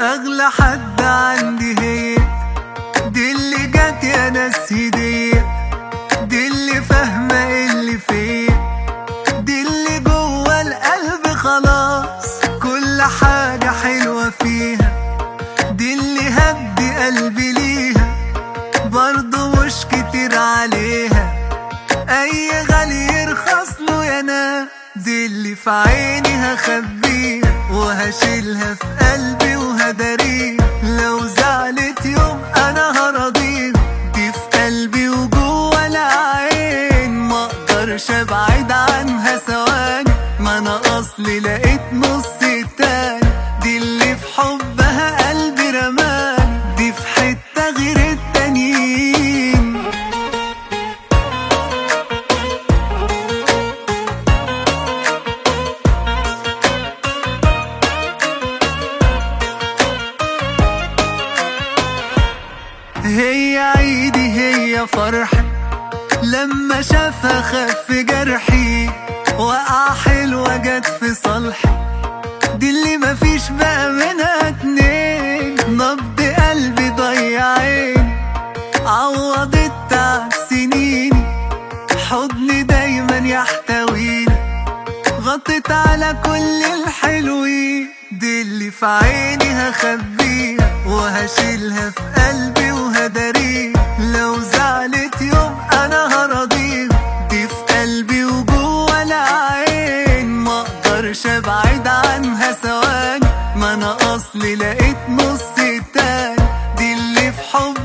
اغلى حد عندي هي دي اللي جات يا ناس هدية دي اللي فاهمة اللي فيا دي اللي جوه القلب خلاص كل حاجة حلوة فيها دي اللي هدي قلبي ليها برضه مش كتير عليها اي غالي يرخص له يا ناس دي اللي في عيني هخبيها وهشيلها في قلبي وهداريها لو زعلت يوم انا هرضيها دي في قلبي وجوه العين ما اقدرش ابعد عنها ثواني ما انا اصلي لقيت نص تاني دي اللي في حبها قلبي رماني دي في حتة غير التانيين هي عيدي هي فرحي لما شافها خف جرحي وقع حلوة جت في صالحي دي اللي مفيش بقى منها اتنين نبض قلبي ضيع عيني عوضت تعب سنيني حضني دايما يحتويني غطت على كل الحلوين دي اللي في عيني هخبيها وهشيلها في قلبي وهداريها لو زعلت يوم انا هرضيها دي في قلبي وجوه العين ما اقدرش ابعد عنها ثواني ما انا اصلي لقيت نص تاني دي اللي في حب